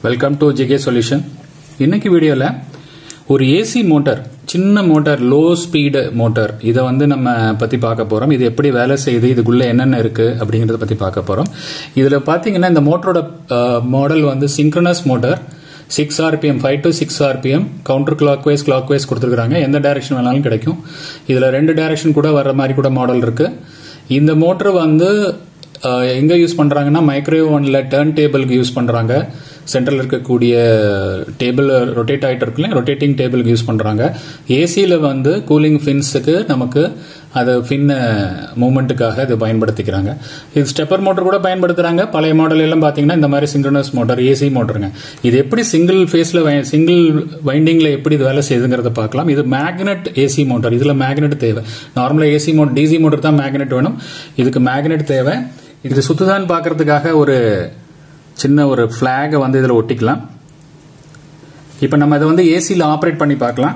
welcome to GK solution இன்னைக்கு வீடியோவில் ஒரு ஏசி மோட்டார் சின்ன மோட்டார் லோ ஸ்பீடு மோட்டார் இதை வந்து நம்ம பற்றி பார்க்க போகிறோம் இது எப்படி வேலை செய்யுது இதுக்குள்ளே என்னென்ன இருக்குது அப்படிங்கிறத பற்றி பார்க்க போகிறோம் இதில் பார்த்தீங்கன்னா இந்த மோட்டரோட மாடல் வந்து synchronous motor six RPM five to six RPM counter clockwise clockwise கொடுத்துருக்காங்க எந்த டைரக்ஷன் வேணாலும் கிடைக்கும் இதில் ரெண்டு டைரக்ஷன் கூட வர்ற மாதிரி கூட மாடல் இருக்குது இந்த மோட்டர் வந்து அஹ், எங்க யூஸ் பண்றாங்கன்னா மைக்ரோவேவ் ஒன்ல டேர்ன் டேபிளுக்கு யூஸ் பண்றாங்க சென்ட்ரல் இருக்கக்கூடிய டேபிள் ரொட்டேட் ஆயிட்டு இருக்குல்ல ரொட்டேட்டிங் டேபிளுக்கு யூஸ் பண்றாங்க ஏசியில் வந்து கூலிங் ஃபின்ஸுக்கு நமக்கு அது ஃபின் மூமெண்ட்டுக்காக இது பயன்படுத்திக்கிறாங்க இது ஸ்டெப்பர் மோட்டர் கூட பயன்படுத்துறாங்க பழைய மாடல் எல்லாம் பார்த்தீங்கன்னா இந்த மாதிரி சிங்க்ரனஸ் மோட்டர் ஏசி மோட்டருங்க இது எப்படி சிங்கிள் ஃபேஸில் சிங்கிள் வைண்டிங்கில் எப்படி இது வேலை செய்யுதுங்கிறத பார்க்கலாம் இது மேக்னெட் ஏசி மோட்டர் இதில் மேக்னெட் தேவை நார்மலாக ஏசி மோட்டர் டிசி மோட்டர் தான் மேக்னெட் வேணும் இதுக்கு மேக்னெட் தேவை இது சுத்துதான்னு பார்க்கறதுக்காக ஒரு சின்ன ஒரு ஃபிளாகை வந்து இதில் ஒட்டிக்கலாம் இப்போ நம்ம இதை வந்து ஏசியில் ஆப்ரேட் பண்ணி பார்க்கலாம்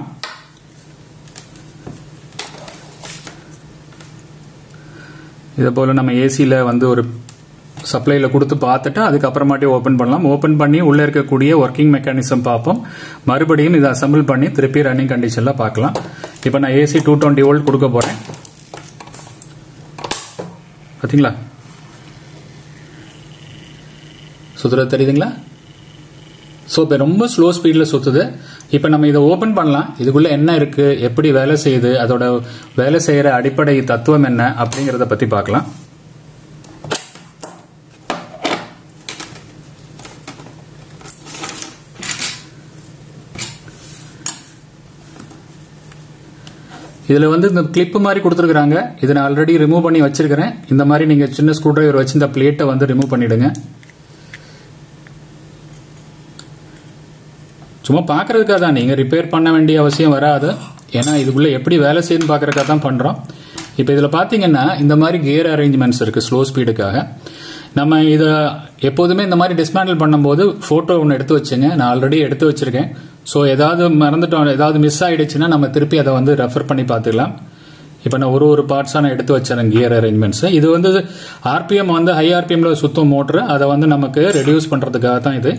இதே போல் நம்ம ஏசியில் வந்து ஒரு சப்ளையில் கொடுத்து பார்த்துட்டு அதுக்கப்புறமாட்டி ஓப்பன் பண்ணலாம் ஓப்பன் பண்ணி உள்ளே இருக்கக்கூடிய ஒர்க்கிங் மெக்கானிசம் பார்ப்போம் மறுபடியும் இதை அசம்பிள் பண்ணி திருப்பி ரன்னிங் கண்டிஷனில் பார்க்கலாம் இப்போ நான் ஏசி டூ டுவெண்ட்டி வோல்ட் கொடுக்க போகிறேன் பார்த்தீங்களா சுத்துறது தெரியுதுங்களா ஸோ இப்போ ரொம்ப ஸ்லோ ஸ்பீடில் சுற்றுது இப்போ நம்ம இதை ஓப்பன் பண்ணலாம் இதுக்குள்ளே என்ன இருக்குது எப்படி வேலை செய்யுது அதோட வேலை செய்கிற அடிப்படை தத்துவம் என்ன அப்படிங்கிறத பற்றி பார்க்கலாம் இதில் வந்து இந்த கிளிப்பு மாதிரி கொடுத்துருக்குறாங்க இதை நான் ஆல்ரெடி ரிமூவ் பண்ணி வச்சிருக்கிறேன் இந்த மாதிரி நீங்கள் சின்ன ஸ்க்ரூ டிரைவர் வச்சு இந்த பிளேட்டை வந்து ரிமூவ் பண்ணிடுங்க சும்மா பார்க்கறதுக்காக தான் நீங்கள் ரிப்பேர் பண்ண வேண்டிய அவசியம் வராது ஏன்னா இதுக்குள்ளே எப்படி வேலை செய்யுன்னு பார்க்கறதுக்காக தான் பண்ணுறோம் இப்போ இதில் பார்த்தீங்கன்னா இந்த மாதிரி கியர் அரேஞ்ச்மெண்ட்ஸ் இருக்குது ஸ்லோ ஸ்பீடுக்காக நம்ம இதை எப்போதுமே இந்த மாதிரி டிஸ்மேண்டில் பண்ணும்போது ஃபோட்டோ ஒன்று எடுத்து வச்சுங்க நான் ஆல்ரெடி எடுத்து வச்சிருக்கேன் ஸோ ஏதாவது மறந்துட்டோம் ஏதாவது மிஸ் ஆயிடுச்சுன்னா நம்ம திருப்பி அதை வந்து ரெஃபர் பண்ணி பார்த்துக்கலாம் இப்போ நான் ஒரு ஒரு பார்ட்ஸாக நான் எடுத்து வச்சேன் கியர் அரேஞ்ச்மெண்ட்ஸ் இது வந்து ஆர்பிஎம் வந்து ஹை ஆர்பிஎம்ல சுத்தம் மோட்ரு அதை வந்து நமக்கு ரெடியூஸ் பண்ணுறதுக்காக தான் இது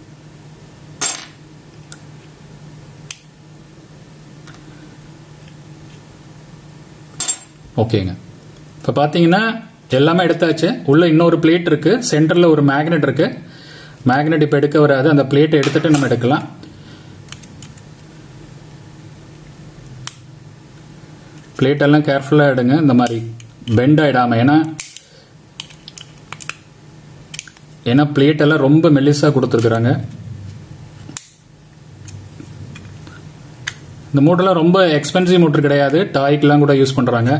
ஓகேங்க இப்போ பார்த்தீங்கன்னா எல்லாமே எடுத்தாச்சு உள்ள இன்னொரு பிளேட் இருக்கு சென்டரில் ஒரு மேக்னெட் இருக்கு மேக்னெட் இப்போ எடுக்க வராது அந்த பிளேட்டை எடுத்துட்டு நம்ம எடுக்கலாம் பிளேட் எல்லாம் கேர்ஃபுல்லாக எடுங்க இந்த மாதிரி பெண்ட் ஆயிடாம ஏன்னா ஏன்னா பிளேட் எல்லாம் ரொம்ப மெல்லிஸாக கொடுத்துருக்குறாங்க இந்த மூட்டெல்லாம் ரொம்ப எக்ஸ்பென்சிவ் மூட்டர் கிடையாது டாய்க்கெல்லாம் கூட யூஸ் பண்ணுறாங்க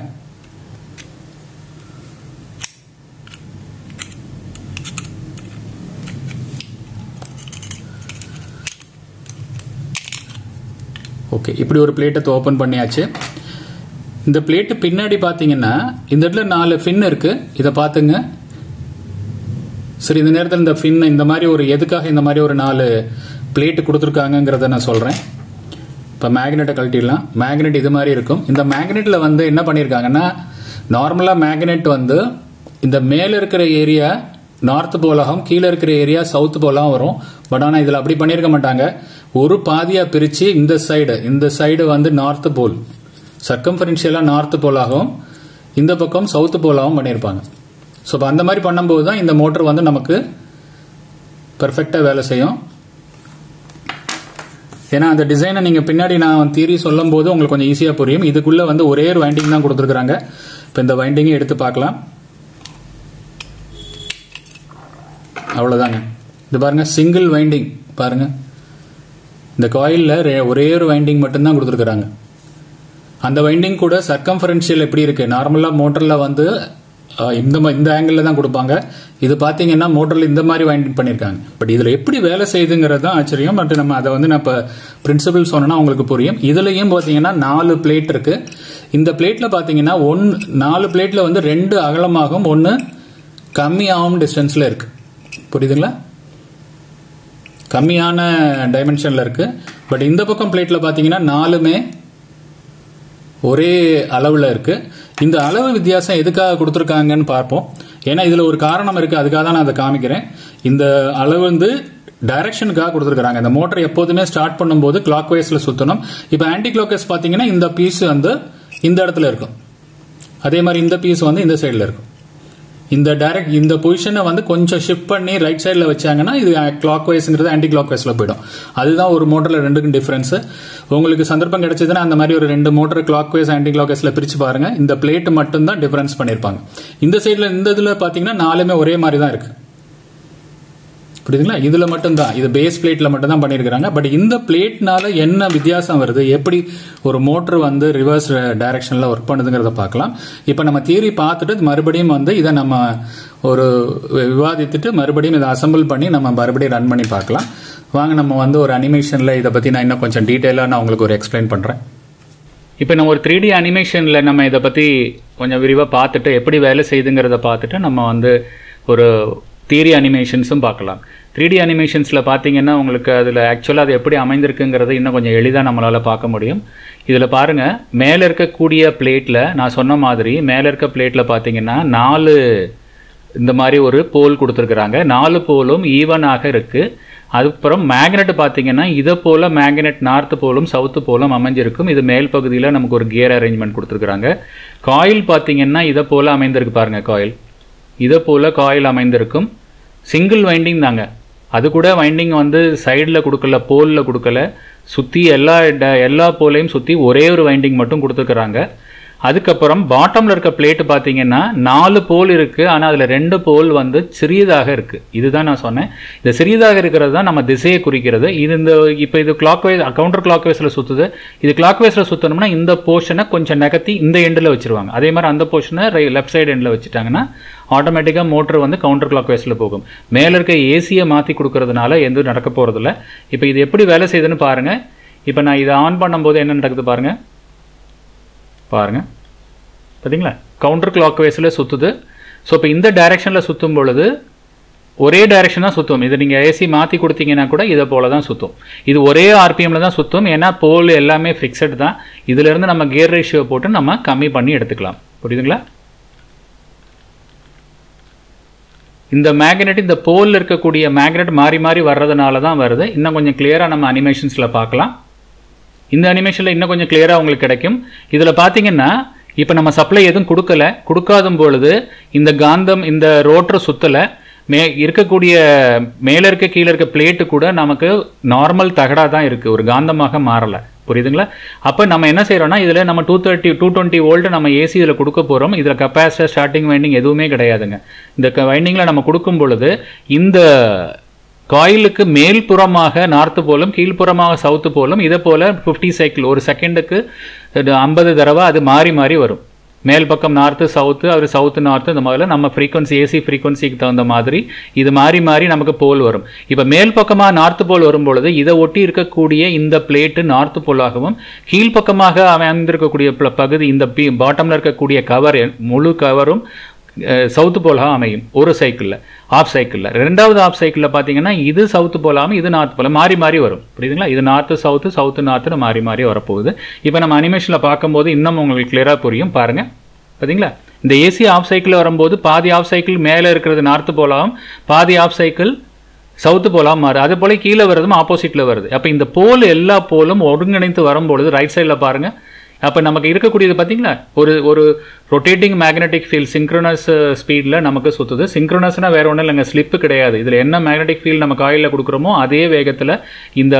ஓகே இப்படி ஒரு பிளேட்டை ஓப்பன் பண்ணியாச்சு இந்த பிளேட்டு பின்னாடி பார்த்தீங்கன்னா இந்த இடத்துல நாலு ஃபின் இருக்கு இதை பார்த்துங்க சரி இந்த நேரத்தில் இந்த ஃபின் இந்த மாதிரி ஒரு எதுக்காக இந்த மாதிரி ஒரு நாலு பிளேட்டு கொடுத்துருக்காங்கங்கிறத நான் சொல்கிறேன் இப்போ மேக்னெட்டை கழட்டிடலாம் மேக்னெட் இது மாதிரி இருக்கும் இந்த மேக்னெட்ல வந்து என்ன பண்ணியிருக்காங்கன்னா நார்மலாக மேக்னெட் வந்து இந்த மேலே இருக்கிற ஏரியா நார்த் போலாகும் கீழே இருக்கிற ஏரியா சவுத் போலாகவும் வரும் பட் ஆனால் இதில் அப்படி பண்ணியிருக்க மாட்டாங்க ஒரு பாதியாக பிரித்து இந்த சைடு இந்த சைடு வந்து நார்த் போல் சர்க்கம்ஃபரன்ஷியலாக நார்த் போலாகவும் இந்த பக்கம் சவுத் போலாகவும் பண்ணியிருப்பாங்க ஸோ இப்போ அந்த மாதிரி பண்ணும்போது தான் இந்த மோட்டர் வந்து நமக்கு பெர்ஃபெக்டாக வேலை செய்யும் ஏன்னா அந்த டிசைனை நீங்கள் பின்னாடி நான் தீரி சொல்லும் போது உங்களுக்கு கொஞ்சம் ஈஸியாக புரியும் இதுக்குள்ளே வந்து ஒரே ஒரு வைண்டிங் தான் கொடுத்துருக்குறாங்க இப்போ இந்த வைண்டிங்கை எடுத்து பார்க்கலாம் அவ்வளோதாங்க இது பாருங்க சிங்கிள் வைண்டிங் பாருங்க இந்த காயிலில் ஒரே ஒரு வைண்டிங் மட்டும்தான் கொடுத்துருக்குறாங்க அந்த வைண்டிங் கூட சர்க்கம்ஃபரன்ஷியல் எப்படி இருக்கு நார்மலாக மோட்டரில் வந்து அஹ், இந்த ம- இந்த ஆங்கிளில் தான் கொடுப்பாங்க இது பார்த்தீங்கன்னா மோட்டரில் இந்த மாதிரி வைண்டிங் பண்ணியிருக்காங்க பட் இதில் எப்படி வேலை செய்யுதுங்கிறது தான் ஆச்சரியம் பட் நம்ம அதை வந்து நான் இப்போ பிரின்சிபல் சொன்னேன்னா உங்களுக்கு புரியும் இதுலேயும் பார்த்தீங்கன்னா நாலு பிளேட் இருக்கு இந்த பிளேட்டில் பார்த்தீங்கன்னா ஒன் நாலு பிளேட்டில் வந்து ரெண்டு அகலமாகவும் ஒன்று கம்மியாகவும் டிஸ்டன்ஸில் இருக்கு புரியுதுங்களா கம்மியான டைமென்ஷனில் இருக்கு பட் இந்த பக்கம் பிளேட்டில் பார்த்தீங்கன்னா நாலுமே ஒரே அளவில் இருக்கு இந்த அளவு வித்தியாசம் எதுக்காக கொடுத்துருக்காங்கன்னு பார்ப்போம் ஏன்னா இதில் ஒரு காரணம் இருக்கு அதுக்காக தான் நான் அதை காமிக்கிறேன் இந்த அளவு வந்து டைரக்ஷனுக்காக கொடுத்துருக்காங்க இந்த மோட்டர் எப்போதுமே ஸ்டார்ட் பண்ணும்போது கிளாக் வைஸ்ல சுத்தணும் இப்போ ஆன்டி கிளாக் வைஸ் பார்த்தீங்கன்னா இந்த பீஸ் வந்து இந்த இடத்துல இருக்கும் அதே மாதிரி இந்த பீஸ் வந்து இந்த சைடில் இருக்கும் இந்த டைரக்ட் இந்த பொசிஷனை வந்து கொஞ்சம் ஷிஃப்ட் பண்ணி ரைட் சைடில் வச்சாங்கன்னா இது கிளாக் வைஸ்ங்கிறது ஆன்டி கிளாக் வைஸில் போயிடும் அதுதான் ஒரு மோட்டரில் ரெண்டுக்கும் டிஃபரன்ஸ் உங்களுக்கு சந்தர்ப்பம் கிடைச்சதுன்னா அந்த மாதிரி ஒரு ரெண்டு மோட்டர் கிளாக் வைஸ் ஆன்டி கிளாக் வைஸில் பிரிச்சு பாருங்க இந்த பிளேட் மட்டும் தான் டிஃபரன்ஸ் பண்ணியிருப்பாங்க இந்த சைடில் இந்த இதில் பார்த்தீங்கன்னா நாலுமே ஒரே மாதிரி தான் இருக்கு புரியுதுங்களா இதுல மட்டும்தான் இது பேஸ் பிளேட்ல மட்டும் தான் பண்ணியிருக்காங்க பட் இந்த பிளேட்னால என்ன வித்தியாசம் வருது எப்படி ஒரு மோட்டர் வந்து ரிவர்ஸ் டைரக்ஷன்ல ஒர்க் பண்ணுதுங்கிறத பார்க்கலாம் இப்போ நம்ம தியரி பார்த்துட்டு மறுபடியும் வந்து இதை நம்ம ஒரு விவாதித்துட்டு மறுபடியும் இதை அசம்பிள் பண்ணி நம்ம மறுபடியும் ரன் பண்ணி பார்க்கலாம் வாங்க நம்ம வந்து ஒரு அனிமேஷன்ல இதை பத்தி நான் இன்னும் கொஞ்சம் டீட்டெயிலாக நான் உங்களுக்கு ஒரு எக்ஸ்பிளைன் பண்றேன் இப்போ நம்ம ஒரு த்ரீ டி அனிமேஷனில் நம்ம இதை பற்றி கொஞ்சம் விரிவாக பார்த்துட்டு எப்படி வேலை செய்யுதுங்கிறத பார்த்துட்டு நம்ம வந்து ஒரு தியரி அனிமேஷன்ஸும் பார்க்கலாம் த்ரீ டி அனிமேஷன்ஸில் பார்த்தீங்கன்னா உங்களுக்கு அதில் ஆக்சுவலாக அது எப்படி அமைந்திருக்குங்கிறது இன்னும் கொஞ்சம் எளிதாக நம்மளால் பார்க்க முடியும் இதில் பாருங்கள் மேலே இருக்கக்கூடிய பிளேட்டில் நான் சொன்ன மாதிரி மேலே இருக்க பிளேட்டில் பார்த்தீங்கன்னா நாலு இந்த மாதிரி ஒரு போல் கொடுத்துருக்குறாங்க நாலு போலும் ஈவனாக இருக்குது அதுக்கப்புறம் மேக்னெட் பார்த்தீங்கன்னா இதை போல் மேக்னெட் நார்த்து போலும் சவுத்து போலும் அமைஞ்சிருக்கும் இது மேல் பகுதியில் நமக்கு ஒரு கியர் அரேஞ்ச்மெண்ட் கொடுத்துருக்குறாங்க காயில் பார்த்தீங்கன்னா இதை போல் அமைந்திருக்கு பாருங்கள் காயில் இதை போல் காயில் அமைந்திருக்கும் சிங்கிள் வைண்டிங் தாங்க அது கூட வைண்டிங் வந்து சைடில் கொடுக்கல போலில் கொடுக்கல சுற்றி எல்லா ட- எல்லா போலையும் சுற்றி ஒரே ஒரு வைண்டிங் மட்டும் கொடுத்துருக்குறாங்க அதுக்கப்புறம் பாட்டமில் இருக்க பிளேட்டு பார்த்தீங்கன்னா நாலு போல் இருக்குது ஆனால் அதில் ரெண்டு போல் வந்து சிறியதாக இருக்குது இதுதான் நான் சொன்னேன் இந்த சிறியதாக இருக்கிறது தான் நம்ம திசையை குறிக்கிறது இது இந்த இப்போ இது கிளாக் வைஸ் கவுண்டர் கிளாக் வைஸில் சுற்றுது இது கிளாக் வைஸில் சுற்றணும்னா இந்த போர்ஷனை கொஞ்சம் நகர்த்தி இந்த எண்டில் வச்சிருவாங்க அதே மாதிரி அந்த போர்ஷனை லெஃப்ட் சைடு எண்டில் வச்சுட்டாங்கன்னா ஆட்டோமேட்டிக்காக மோட்டர் வந்து கவுண்டர் கிளாக் வைஸில் போகும் மேலே இருக்க ஏசியை மாற்றி கொடுக்கறதுனால எதுவும் நடக்க போகிறதில்ல இப்போ இது எப்படி வேலை செய்யுதுன்னு பாருங்கள் இப்போ நான் இதை ஆன் பண்ணும்போது என்ன நடக்குது பாருங்கள் பாருங்க பார்த்தீங்களா கவுண்டர் கிளாக் வைஸில் சுற்றுது ஸோ இப்போ இந்த டைரெக்ஷனில் சுற்றும் பொழுது ஒரே டைரெக்ஷன் தான் சுற்றும் இது நீங்கள் ஏசி மாற்றி கொடுத்தீங்கன்னா கூட இதை போல தான் சுற்றும் இது ஒரே ஆர்பிஎம்ல தான் சுற்றும் ஏன்னா போல் எல்லாமே ஃபிக்ஸட் தான் இதிலிருந்து நம்ம கியர் ரேஷியோ போட்டு நம்ம கம்மி பண்ணி எடுத்துக்கலாம் புரியுதுங்களா இந்த மேக்னெட் இந்த போலில் இருக்கக்கூடிய மேக்னெட் மாறி மாறி வர்றதுனால தான் வருது இன்னும் கொஞ்சம் கிளியராக நம்ம அனிமேஷன்ஸில் பார்க்கலாம் இந்த அனிமேஷனில் இன்னும் கொஞ்சம் கிளியராக உங்களுக்கு கிடைக்கும் இதில் பார்த்தீங்கன்னா இப்போ நம்ம சப்ளை எதுவும் கொடுக்கல கொடுக்காத பொழுது இந்த காந்தம் இந்த ரோட்டர் சுத்தலை மே இருக்கக்கூடிய மேலே இருக்க கீழே இருக்க பிளேட்டு கூட நமக்கு நார்மல் தகடாக தான் இருக்குது ஒரு காந்தமாக மாறலை புரியுதுங்களா அப்போ நம்ம என்ன செய்கிறோம்னா இதில் நம்ம two thirty two twenty volt நம்ம ஏசி இதில் கொடுக்க போகிறோம் இதில் கப்பாசிட்டர் ஸ்டார்டிங் வைண்டிங் எதுவுமே கிடையாதுங்க இந்த வைண்டிங்கில் நம்ம கொடுக்கும் பொழுது இந்த காயிலுக்கு மேல்புறமாக நார்த்து போலும் கீழ்ப்புறமாக சவுத்து போலும் இதே போல் ஃபிஃப்டி சைக்கிள் ஒரு செகண்டுக்கு ஐம்பது தடவை அது மாறி மாறி வரும் மேல் பக்கம் நார்த்து சவுத்து அது சவுத்து நார்த்து இந்த மாதிரில நம்ம ஃப்ரீக்வன்சி ஏசி ஃப்ரீக்வன்சிக்கு தகுந்த மாதிரி இது மாறி மாறி நமக்கு போல் வரும் இப்போ மேல் பக்கமாக நார்த்து போல் வரும் பொழுது இதை ஒட்டி இருக்கக்கூடிய இந்த பிளேட்டு நார்த்து போலாகவும் கீழ்ப்பக்கமாக அமைந்திருக்கக்கூடிய ப- பகுதி இந்த பி பாட்டமில் இருக்கக்கூடிய கவர் முழு கவரும் சவுத்து போலாக அமையும் ஒரு சைக்கிளில் ஆஃப் சைக்கிளில் ரெண்டாவது ஆஃப் சைக்கிளில் பார்த்தீங்கன்னா இது சவுத்து போலாமல் இது நார்த்து போல மாறி மாறி வரும் புரியுதுங்களா இது நார்த்து சவுத்து சவுத்து நார்த்துன்னு மாறி மாறி வரப்போகுது இப்போ நம்ம அனிமேஷனில் பார்க்கும்போது இன்னும் உங்களுக்கு கிளியராக புரியும் பாருங்க பார்த்தீங்களா இந்த ஏசி ஆஃப் சைக்கிள் வரும்போது பாதி ஆஃப் சைக்கிள் மேலே இருக்கிறது நார்த்து போலாம் பாதி ஆஃப் சைக்கிள் சவுத்து போலாம் மாறு அதே போல கீழே வர்றதும் ஆப்போசிட்டில் வருது அப்போ இந்த போல் எல்லா போலும் ஒருங்கிணைந்து வரும்பொழுது ரைட் சைடில் பாருங்க அப்போ நமக்கு இருக்கக்கூடியது பார்த்தீங்களா ஒரு ஒரு ரொட்டேட்டிங் மேக்னெட்டிக் ஃபீல்ட் சிங்க்ரோனஸ் ஸ்பீடில் நமக்கு சுற்றுது சிங்க்ரோனஸ்னால் வேற ஒன்றும் இல்லைங்க ஸ்லிப்பு கிடையாது இதில் என்ன மேக்னெட்டிக் ஃபீல்ட் நம்ம காயிலில் கொடுக்குறோமோ அதே வேகத்தில் இந்த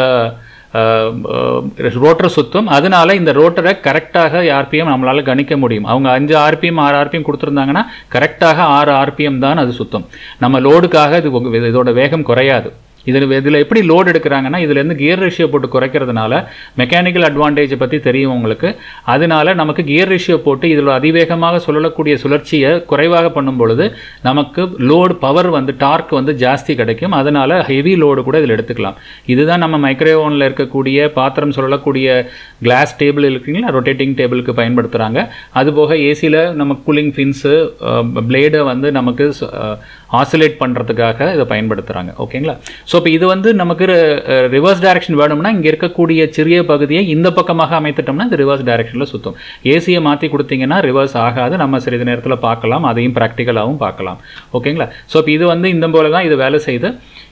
ரோட்டர் சுத்தும் அதனால இந்த ரோட்டரை கரெக்டாக ஆர்பிஎம் நம்மளால கணிக்க முடியும் அவங்க அஞ்சு ஆர்பிஎம் ஆறு ஆர்பிஎம் கொடுத்துருந்தாங்கன்னா கரெக்டாக ஆறு ஆர்பிஎம் தான் அது சுத்தும் நம்ம லோடுக்காக இது உங்க- இதோட வேகம் குறையாது இதில் இதில் எப்படி லோட் எடுக்கிறாங்கன்னா இதுலேருந்து கியர் ரேஷியோ போட்டு குறைக்கிறதுனால மெக்கானிக்கல் அட்வான்டேஜை பற்றி தெரியும் உங்களுக்கு அதனால நமக்கு கியர் ரேஷியோ போட்டு இதில் அதிவேகமாக சுழலக்கூடிய சுழற்சியை குறைவாக பண்ணும் பொழுது நமக்கு லோடு பவர் வந்து டார்க் வந்து ஜாஸ்தி கிடைக்கும் அதனால ஹெவி லோடு கூட இதில் எடுத்துக்கலாம் இதுதான் நம்ம மைக்ரோவோனில் இருக்கக்கூடிய பாத்திரம் சுழலக்கூடிய கிளாஸ் டேபிள் இருக்குங்களா ரொட்டேட்டிங் டேபிளுக்கு பயன்படுத்துகிறாங்க அதுபோக ஏசியில் நம்ம கூலிங் ஃபின்ஸு பிளேடை வந்து நமக்கு ஆசிலேட் பண்ணுறதுக்காக இதை பயன்படுத்துகிறாங்க ஓகேங்களா ஸோ இப்போ இது வந்து நமக்கு ரிவர்ஸ் டைரக்ஷன் வேணும்னா இங்கே இருக்கக்கூடிய சிறிய பகுதியை இந்த பக்கமாக அமைத்துட்டோம்னா இது ரிவர்ஸ் டைரக்ஷனில் சுற்றும் ஏசியை மாற்றி கொடுத்தீங்கன்னா ரிவர்ஸ் ஆகாது நம்ம சிறிது நேரத்தில் பார்க்கலாம் அதையும் ப்ராக்டிக்கலாகவும் பார்க்கலாம் ஓகேங்களா ஸோ இப்போ இது வந்து இந்த போல தான் இது வேலை செய்யுது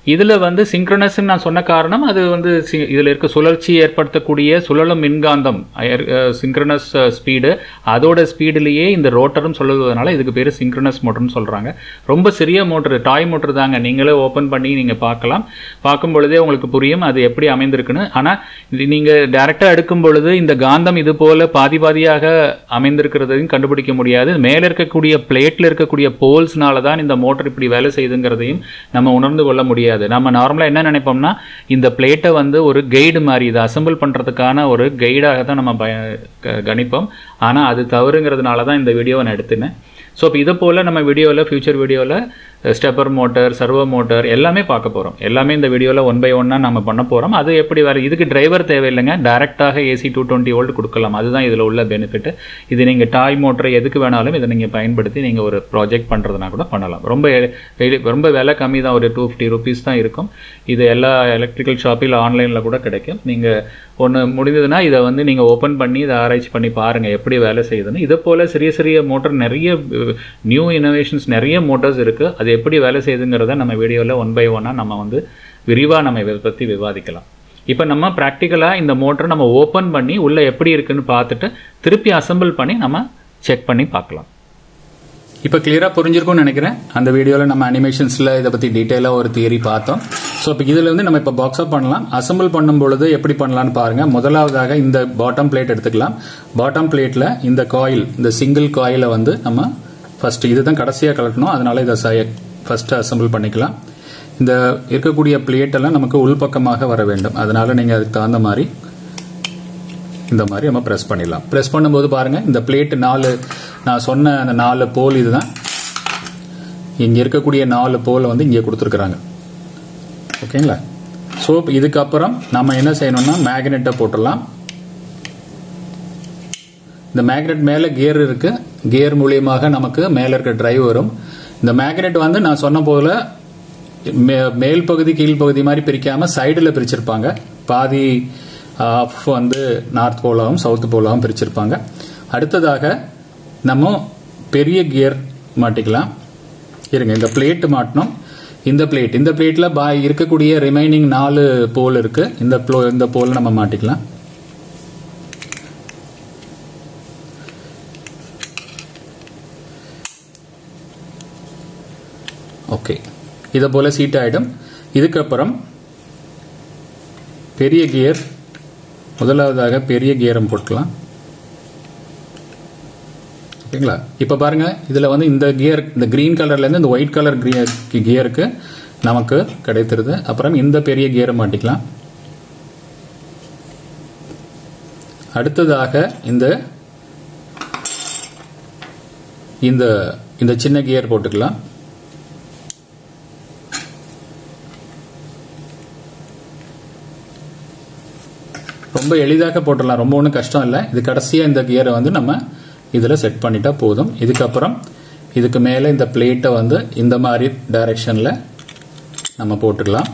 இதில் வந்து சிங்க்ரனஸ்ன்னு நான் சொன்ன காரணம் அது வந்து சி- இதில் இருக்க சுழற்சி ஏற்படுத்தக்கூடிய சுழலும் மின்காந்தம் சிங்க்ரனஸ் ஸ்பீடு அதோட ஸ்பீடுலேயே இந்த ரோட்டரும் சொல்லுவதனால இதுக்கு பேர் சிங்க்ரனஸ் மோட்டர்னு சொல்கிறாங்க ரொம்ப சிறிய மோட்டர் டாய் மோட்டர் தாங்க நீங்களே ஓப்பன் பண்ணி நீங்கள் பார்க்கலாம் பார்க்கும் பொழுதே உங்களுக்கு புரியும் அது எப்படி அமைந்திருக்குன்னு ஆனால் இது நீங்கள் டைரெக்டாக எடுக்கும் பொழுது இந்த காந்தம் இது போல் பாதி பாதியாக அமைந்திருக்கிறதையும் கண்டுபிடிக்க முடியாது மேலே இருக்கக்கூடிய பிளேட்டில் இருக்கக்கூடிய போல்ஸ்னால தான் இந்த மோட்டர் இப்படி வேலை செய்யுதுங்கிறதையும் நம்ம உணர்ந்து கொள்ள முடியாது நம்ம நார்மலாக என்ன நினைப்போம்னா இந்த பிளேட்டை வந்து ஒரு கைடு மாதிரி இதை அசெம்பிள் பண்ணுறதுக்கான ஒரு கைடாக தான் நம்ம பய க- கணிப்போம் ஆனால் அது தவறுங்கிறதுனால தான் இந்த வீடியோவை நான் எடுத்தினேன் ஸோ இப்போ இதை போல் நம்ம வீடியோவில் ஃபியூச்சர் வீடியோவில் ஸ்டெப்பர் மோட்டர் சர்வோ மோட்டர் எல்லாமே பார்க்க போகிறோம் எல்லாமே இந்த வீடியோவில் ஒன் பை ஒன்னாக நம்ம பண்ண போகிறோம் அது எப்படி வேறு இதுக்கு டிரைவர் தேவையில்லைங்க டைரெக்டாக ஏசி டூ டுவெண்ட்டி வோல்ட் கொடுக்கலாம் அதுதான் இதில் உள்ள பெனிஃபிட் இது நீங்கள் டாய் மோட்டர் எதுக்கு வேணாலும் இதை நீங்கள் பயன்படுத்தி நீங்கள் ஒரு ப்ராஜெக்ட் பண்ணுறதுனா கூட பண்ணலாம் ரொம்ப எ- எளி- ரொம்ப விலை கம்மி தான் ஒரு டூ ஃபிஃப்டி ருபீஸ் தான் இருக்கும் இது எல்லா எலக்ட்ரிக்கல் ஷாப்பில் ஆன்லைனில் கூட கிடைக்கும் நீங்கள் ஒன்று முடிந்ததுன்னா இதை வந்து நீங்கள் ஓப்பன் பண்ணி இதை ஆராய்ச்சி பண்ணி பாருங்கள் எப்படி வேலை செய்யுதுன்னு இதை போல் சிறிய சிறிய மோட்டர் நிறைய நியூ இனோவேஷன்ஸ் நிறைய மோட்டர்ஸ் இருக்குது அது எப்படி வேலை செய்யுதுங்கிறத நம்ம வீடியோவில் ஒன் பை ஒன்னாக நம்ம வந்து விரிவாக நம்ம இதை பற்றி விவாதிக்கலாம் இப்போ நம்ம ப்ராக்டிக்கலாக இந்த மோட்டரை நம்ம ஓப்பன் பண்ணி உள்ளே எப்படி இருக்குன்னு பார்த்துட்டு திருப்பி அசெம்பிள் பண்ணி நம்ம செக் பண்ணி பார்க்கலாம் இப்போ கிளியராக புரிஞ்சிருக்கும்னு நினைக்கிறேன் அந்த வீடியோவில் நம்ம அனிமேஷன்ஸில் இதை பற்றி டீட்டெயிலாக ஒரு தியரி பார்த்தோம் ஸோ இப்போ இதில் வந்து நம்ம இப்போ பாக்ஸ் அப் பண்ணலாம் அசெம்பிள் பண்ணும் பொழுது எப்படி பண்ணலாம்னு பாருங்க முதலாவதாக இந்த பாட்டம் பிளேட் எடுத்துக்கலாம் பாட்டம் பிளேட்டில் இந்த காயில் இந்த சிங்கிள் காயிலை வந்து நம்ம ஃபர்ஸ்ட் இதுதான் கடைசியாக கலட்டணும் அதனால இதை ஃபர்ஸ்ட் அசெம்பிள் பண்ணிக்கலாம் இந்த இருக்கக்கூடிய பிளேட் எல்லாம் நமக்கு உள்பக்கமாக வர வேண்டும் அதனால நீங்கள் அதுக்கு தகுந்த மாதிரி இந்த மாதிரி நம்ம ப்ரெஸ் பண்ணிடலாம் ப்ரெஸ் பண்ணும்போது பாருங்க இந்த பிளேட் நாலு நான் சொன்ன அந்த நாலு போல் இதுதான் இங்க இருக்கக்கூடிய நாலு போல் வந்து இங்கே கொடுத்துருக்குறாங்க ஓகேங்களா ஸோ இதுக்கப்புறம் நம்ம என்ன செய்யணும்னா மேக்னெட்டை போட்டுடலாம் இந்த மேக்னெட் மேலே கியர் இருக்கு கியர் மூலியமாக நமக்கு மேலே இருக்க டிரைவ் வரும் இந்த மேக்னெட் வந்து நான் சொன்ன போல மே- மேல் பகுதி கீழ் பகுதி மாதிரி பிரிக்காம சைடில் பிரிச்சிருப்பாங்க பாதி ஆஃப் வந்து நார்த் போலாகவும் சவுத் போலாகவும் பிரிச்சிருப்பாங்க அடுத்ததாக நம்ம பெரிய கியர் மாட்டிக்கலாம் இருங்க இந்த பிளேட் மாட்டணும் இந்த பிளேட் இந்த பிளேட்ல பா இருக்கக்கூடிய ரிமைனிங் நாலு போல் இருக்கு இந்த plo- இந்த போல் நம்ம மாட்டிக்கலாம் ஓகே இதை போல சீட் ஆயிடும் இதுக்கப்புறம் பெரிய கியர் முதலாவதாக பெரிய கியரம் போட்டுக்கலாம் ஓகேங்களா இப்போ பாருங்க இதில் வந்து இந்த கியர் இந்த கிரீன் கலர்லேருந்து இந்த ஒயிட் கலர் கியருக்கு நமக்கு கிடைத்திருது அப்புறம் இந்த பெரிய கியரை மாட்டிக்கலாம் அடுத்ததாக இந்த இந்த இந்த சின்ன கியர் போட்டுக்கலாம் ரொம்ப எளிதாக போட்டுடலாம் ரொம்ப ஒன்றும் கஷ்டம் இல்லை இது கடைசியாக இந்த கியரை வந்து நம்ம இதில் செட் பண்ணிட்டா போதும் இதுக்கப்புறம் இதுக்கு மேலே இந்த பிளேட்டை வந்து இந்த மாதிரி டைரெக்ஷனில் நம்ம போட்டுக்கலாம்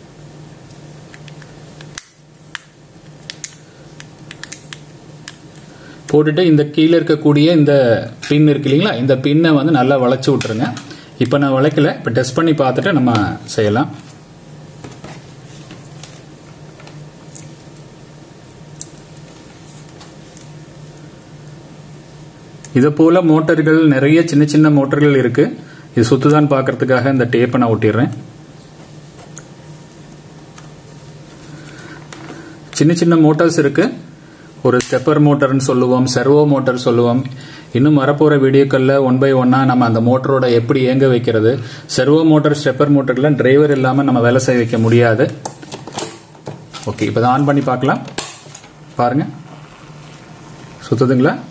போட்டுட்டு இந்த கீழே இருக்கக்கூடிய இந்த பின் இருக்கு இல்லைங்களா இந்த பின்னை வந்து நல்லா வளைச்சு விட்டுருங்க இப்போ நான் வளைக்கல இப்போ டெஸ்ட் பண்ணி பார்த்துட்டு நம்ம செய்யலாம் இதை போல மோட்டர்கள் நிறைய சின்ன சின்ன மோட்டர்கள் இருக்கு இது சுத்துதான் பார்க்கறதுக்காக இந்த டேப்பை நான் ஒட்டிடுறேன் சின்ன சின்ன மோட்டார்ஸ் இருக்கு ஒரு ஸ்டெப்பர் மோட்டர்னு சொல்லுவோம் செர்வோ மோட்டார் சொல்லுவோம் இன்னும் வரப்போற வீடியோக்கள்ல ஒன் பை ஒன்னா நம்ம அந்த மோட்டரோட எப்படி இயங்க வைக்கிறது செர்வோ மோட்டார் ஸ்டெப்பர் மோட்டர்லாம் டிரைவர் இல்லாம நம்ம வேலை செய்ய வைக்க முடியாது ஓகே இப்போ ஆன் பண்ணி பார்க்கலாம் பாருங்க சுத்துதுங்களா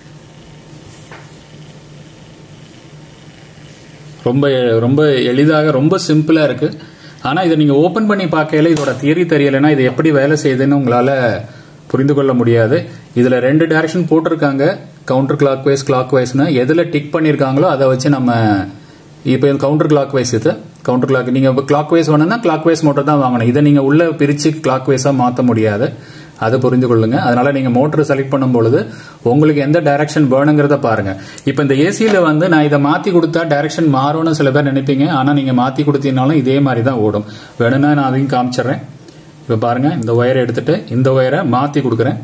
ரொம்ப ரொம்ப எளிதாக ரொம்ப சிம்பிளா இருக்கு ஆனா இதை நீங்க ஓபன் பண்ணி பார்க்கையில இதோட தியரி தெரியலைன்னா இது எப்படி வேலை செய்யுதுன்னு உங்களால புரிந்து கொள்ள முடியாது இதுல ரெண்டு டைரக்ஷன் போட்டிருக்காங்க கவுண்டர் கிளாக் வைஸ் கிளாக் வைஸ்னு எதுல டிக் பண்ணிருக்காங்களோ அதை வச்சு நம்ம இப்போ கவுண்டர் கிளாக் வைஸ் இது கவுண்டர் கிளாக் நீங்க கிளாக் வைஸ் வேணும்னா கிளாக் வைஸ் மட்டும் தான் வாங்கணும் இதை நீங்க உள்ள பிரிச்சு கிளாக் வைஸா மாத்த முடியாது அதை புரிந்து கொள்ளுங்க அதனால நீங்க மோட்டர் செலக்ட் பண்ணும் பொழுது உங்களுக்கு எந்த டைரக்ஷன் வேணுங்கிறத பாருங்க இப்போ இந்த ஏசியில வந்து நான் இதை மாத்தி கொடுத்தா டைரக்ஷன் மாறும்னு சில பேர் நினைப்பீங்க ஆனா நீங்க மாத்தி கொடுத்தீங்கனாலும் இதே மாதிரி தான் ஓடும் வேணும்னா நான் அதையும் காமிச்சிடுறேன் இப்போ பாருங்க இந்த ஒயரை எடுத்துட்டு இந்த ஒயரை மாத்தி கொடுக்குறேன்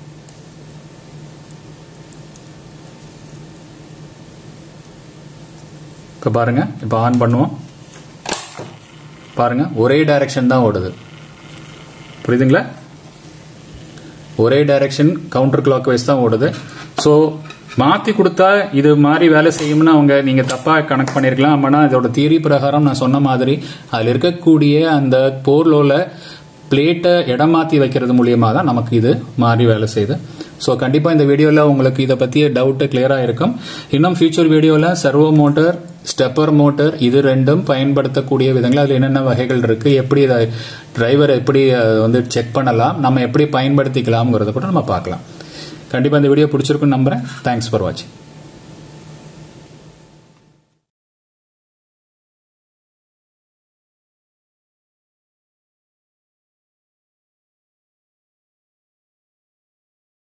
இப்போ பாருங்க இப்போ ஆன் பண்ணுவோம் பாருங்க ஒரே டைரக்ஷன் தான் ஓடுது புரியுதுங்களா ஒரே டைரக்ஷன் கவுண்டர் கிளாக் வைஸ் தான் ஓடுது ஸோ மாற்றி கொடுத்தா இது மாதிரி வேலை செய்யும்னு அவங்க நீங்கள் தப்பாக கணக்கு பண்ணியிருக்கலாம் ஆனால் இதோட தியரி பிரகாரம் நான் சொன்ன மாதிரி அதில் இருக்கக்கூடிய அந்த போர்லோல பிளேட்டை இடம் மாற்றி வைக்கிறது மூலியமாக தான் நமக்கு இது மாறி வேலை செய்யுது ஸோ கண்டிப்பாக இந்த வீடியோவில் உங்களுக்கு இதை பற்றிய டவுட்டு கிளியராக இருக்கும் இன்னும் ஃபியூச்சர் வீடியோவில் சர்வோ மோட்டர் ஸ்டெப்பர் மோட்டர் இது ரெண்டும் பயன்படுத்தக்கூடிய விதங்கள் அதில் என்னென்ன வகைகள் இருக்கு எப்படி இதை டிரைவர் எப்படி அஹ், வந்து செக் பண்ணலாம் நம்ம எப்படி பயன்படுத்திக்கலாம்ங்கிறத கூட நம்ம பார்க்கலாம் கண்டிப்பாக இந்த வீடியோ பிடிச்சிருக்குன்னு நம்புறேன் தேங்க்ஸ் ஃபார் வாட்சிங்